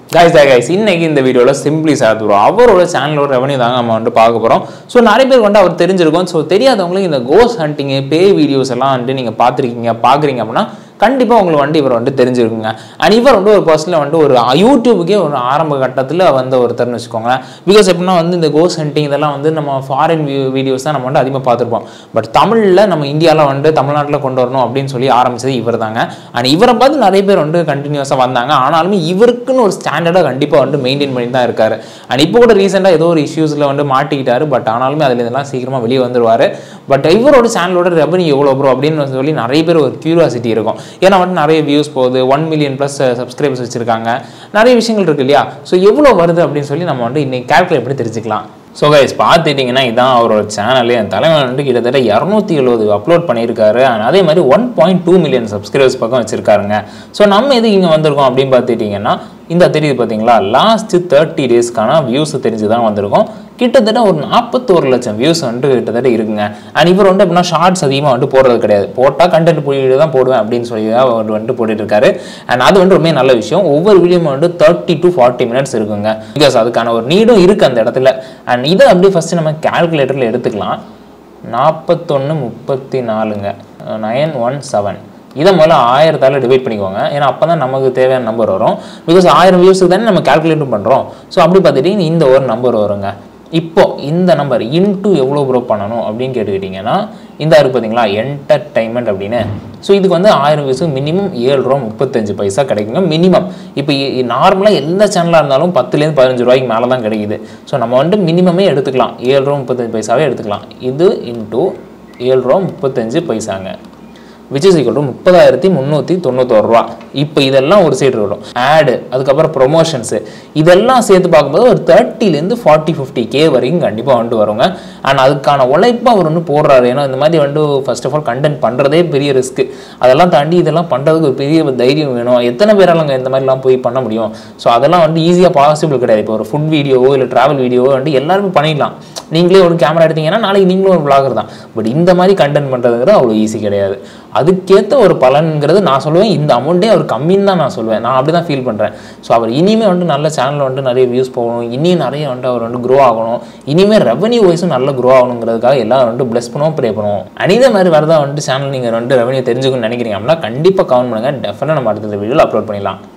guys guys இன்னைக்கு இந்த வீடியோவில் சிம்பிளி சார் ப்ரோ அவரோட சேனலோட ரெவன்யூ தாங்க நம்ம வந்துட்டு பார்க்க போகிறோம் ஸோ நிறைய பேர் வந்து அவர் தெரிஞ்சிருக்கும் ஸோ தெரியாதவங்களுக்கு இந்த கோஸ் ஹண்டிங்கு பே வீடியோஸ் எல்லாம் வந்துட்டு நீங்கள் பார்த்துருக்கீங்க பார்க்குறீங்க அப்படின்னா கண்டிப்பாக உங்களுக்கு வந்துட்டு இவர் வந்துட்டு தெரிஞ்சிருக்குங்க அண்ட் இவர் வந்து ஒரு பர்சனில் வந்துட்டு ஒரு யூடியூபுக்கே ஒரு ஆரம்ப கட்டத்தில் வந்த ஒருத்தர்னு வச்சுக்கோங்க பிகாஸ் எப்படின்னா வந்து இந்த கோஸ் ஹண்டிங் இதெல்லாம் வந்து நம்ம ஃபாரின் வீடியோஸ் தான் நம்ம வந்து அதிகமாக பார்த்துருப்போம் பட் தமிழில் நம்ம இந்தியாவில் வந்துட்டு தமிழ்நாட்டில் கொண்டு வரணும் அப்படின்னு சொல்லி ஆரம்பிச்சது இவர் தாங்க அண்ட் இவரை பார்த்து நிறைய பேர் வந்து கண்டினியூஸாக வந்தாங்க ஆனாலுமே இவருக்குன்னு ஒரு ஸ்டாண்டர்டாக கண்டிப்பாக வந்து மெயின்டைன் பண்ணி தான் இருக்காரு அண்ட் இப்போ கூட ரீசெண்டாக ஏதோ ஒரு இஷ்யூஸில் வந்து மாட்டிக்கிட்டாரு பட் ஆனாலுமே அதில் இதெல்லாம் சீக்கிரமாக வெளியே வந்துருவார் பட் இவரோட சேனலோட ரெவன்யூ எவ்வளோ ப்ரோ அப்படின்னு சொல்லி நிறைய பேர் ஒரு கியூரியாசிட்டி இருக்கும் ஏன்னா வந்து நிறைய வியூஸ் போகுது ஒன் மில்லியன் ப்ளஸ் சப்ஸ்கிரைபர்ஸ் வச்சுருக்காங்க நிறைய விஷயங்கள் இருக்கு இல்லையா ஸோ எவ்வளோ வருது அப்படின்னு சொல்லி நம்ம வந்து இன்னைக்கு கேல்குலேட் பண்ணி தெரிஞ்சுக்கலாம் ஸோ கைஸ் பார்த்துட்டிங்கன்னா இதான் அவரோட சேனல் என் தலைவன் வந்து கிட்டத்தட்ட இரநூத்தி எழுபது அப்லோட் பண்ணியிருக்காரு and அதே மாதிரி one point two million subscribers பக்கம் வச்சிருக்காருங்க ஸோ நம்ம எது இங்கே வந்திருக்கோம் அப்படின்னு பார்த்துட்டிங்கன்னா இந்த தெரியுது பார்த்தீங்களா லாஸ்ட் தேர்ட்டி டேஸ்க்கான வியூஸ் தெரிஞ்சு தான் வந்திருக்கோம் கிட்டத்தட்ட ஒரு நாற்பத்தோரு லட்சம் வியூஸ் வந்துட்டு கிட்டத்தட்ட இருக்குங்க அண்ட் இவர் வந்து எப்படின்னா ஷார்ட்ஸ் அதிகமாக வந்துட்டு போடுறது கிடையாது போட்டால் கண்டென்ட் போயிட்டு தான் போடுவேன் அப்படின்னு சொல்லி தான் அவர் வந்துட்டு போட்டுட்டு இருக்காரு அண்ட் அது வந்து ரொம்ப நல்ல விஷயம் ஒவ்வொரு வீடியோவும் வந்து தேர்ட்டி டு ஃபார்ட்டி மினிட்ஸ் இருக்குங்க பிகாஸ் அதுக்கான ஒரு நீடும் இருக்குது அந்த இடத்துல அண்ட் இதை அப்படியே ஃபஸ்ட்டு நம்ம கால்குலேட்டரில் எடுத்துக்கலாம் நாற்பத்தொன்று முப்பத்தி நாலுங்க நயன் ஒன் செவன் இதை முதல்ல ஆயிரத்தால் டிவைட் பண்ணிக்கோங்க ஏன்னா அப்போ தான் நமக்கு தேவையான நம்பர் வரும் பிகாஸ் ஆயிரம் வியூஸுக்கு தானே நம்ம கால்குலேட்டும் பண்ணுறோம் ஸோ அப்படி பார்த்துட்டு இந்த ஒரு நம்பர் வருங்க இப்போ இந்த நம்பர் இன்ட்டு எவ்வளோ ப்ரோ பண்ணணும் அப்படின்னு கேட்டுக்கிட்டிங்கன்னா இந்த இருக்கு பார்த்தீங்களா என்டர்டைன்மெண்ட் அப்படின்னு ஸோ இதுக்கு வந்து ஆயிரம் வியூஸுக்கு மினிமம் ஏழு ரூபா முப்பத்தஞ்சு பைசா கிடைக்குங்க மினிமம் இப்போ நார்மலாக எந்த சேனலாக இருந்தாலும் பத்துலேருந்து பதினஞ்சு ரூபாய்க்கு மேலே தான் கிடைக்குது ஸோ நம்ம வந்துட்டு மினிமமே எடுத்துக்கலாம் ஏழு ரூபா முப்பத்தஞ்சு பைசாவே எடுத்துக்கலாம் இது இன்ட்டு ஏழு ரூபா முப்பத்தஞ்சு பைசாங்க விச் இஸ் ஈக்குவல் டு முப்பதாயிரத்தி முந்நூற்றி தொண்ணூத்தோரு ரூபா இப்போ இதெல்லாம் ஒரு சைடு இருக்கட்டும் ஆடு அதுக்கப்புறம் ப்ரொமோஷன்ஸு இதெல்லாம் சேர்த்து பார்க்கும்போது ஒரு தேர்ட்டிலேருந்து ஃபார்ட்டி ஃபிஃப்டி கே வரைக்கும் கண்டிப்பாக வந்துட்டு வருங்க அண்ட் அதுக்கான உழைப்பு அவர் வந்து போடுறாரு ஏன்னா இந்த மாதிரி வந்து ஃபர்ஸ்ட் ஆஃப் ஆல் கண்டென்ட் பண்ணுறதே பெரிய ரிஸ்க்கு அதெல்லாம் தாண்டி இதெல்லாம் பண்ணுறதுக்கு ஒரு பெரிய தைரியம் வேணும் எத்தனை பேராலங்க இந்த மாதிரிலாம் போய் பண்ண முடியும் ஸோ அதெல்லாம் வந்து ஈஸியாக பாசிபிள் கிடையாது இப்போ ஒரு ஃபுட் வீடியோவோ இல்லை ட்ராவல் வீடியோவோ வந்து எல்லாருமே பண்ணிடலாம் நீங்களே ஒரு கேமரா எடுத்தீங்கன்னா நாளைக்கு நீங்களும் ஒரு vlogger தான் பட் இந்த மாதிரி கண்டென்ட் பண்ணுறதுங்கிறது அவ்வளோ ஈஸி கிடையாது அதுக்கேற்ற ஒரு பலன்கிறது நான் சொல்லுவேன் இந்த அமௌண்ட்டே அவர் கம்மின்னு தான் நான் சொல்லுவேன் நான் அப்படி தான் ஃபீல் பண்ணுறேன் ஸோ அவர் இனிமேல் வந்துட்டு நல்ல சேனலில் வந்துட்டு நிறைய வியூஸ் போகணும் இனியும் நிறைய வந்துட்டு அவர் வந்து க்ரோ ஆகணும் இனிமேல் ரெவன்யூ வைஸும் நல்ல க்ரோ ஆகணுங்கிறதுக்காக எல்லாரும் வந்துட்டு ப்ளஸ் பண்ணுவோம் ப்ரே பண்ணுவோம் அண்ட் இதே மாதிரி வரதா வந்துட்டு சேனல் நீங்கள் வந்துட்டு ரெவன்யூ தெரிஞ்சுக்கணும்னு நினைக்கிறீங்க அப்படின்னா கண்டிப்பாக கவுண்ட் பண்ணுங்கள் டெஃபினட்டாக நம்ம அடுத்த வீடியோவில் அப்லோட் பண்ணிடலாம்